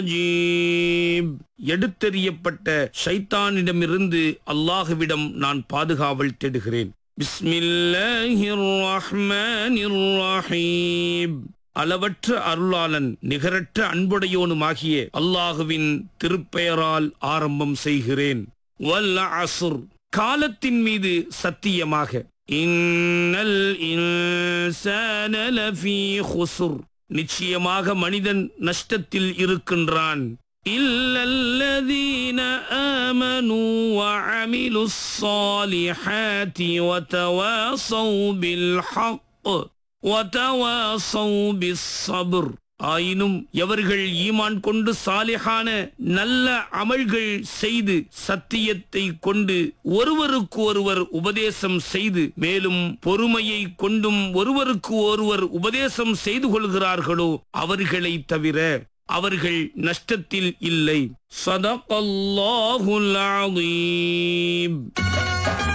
ரஜீம். எடுத்தெறியப்பட்ட ஷைத்தானிடமிருந்து அல்லாஹுவிடம் நான் பாதுகாவல் தேடுகிறேன் பிஸ்மில்லாஹிர் ரஹ்மானிர் ரஹீம் அளவற்ற அருளாளன் நிகரற்ற அன்புடையோனுமாகிய அல்லாஹுவின் திருப்பெயரால் ஆரம்பம் செய்கிறேன் வல் அஸ்ர் காலத்தின் மீது சத்தியமாக இன்னல் இன்சான லஃபீ குஸ்ர் நிச்சயமாக மனிதன் நஷ்டத்தில் இருக்கின்றான் இல்லல்லதீன ஆமனு வஅமிலு ஸ்ஸாலிஹாத்தி வதவாஸௌ பில் ஹக் வதவாஸௌ பிஸ்ஸப்ர் ஆயினும் எவர்கள் ஈமான் கொண்டு சாலிஹான நல்ல அமல்கள் செய்து சத்தியத்தை கொண்டு ஒருவருக்கு ஒருவர் உபதேசம் செய்து மேலும் பொறுமையை கொண்டும் ஒருவருக்கு ஒருவர் உபதேசம் செய்து கொள்கிறார்களோ அவர்களை தவிர அவர்கள் நஷ்டத்தில் இல்லை சதகல்லாஹுல் அலீம்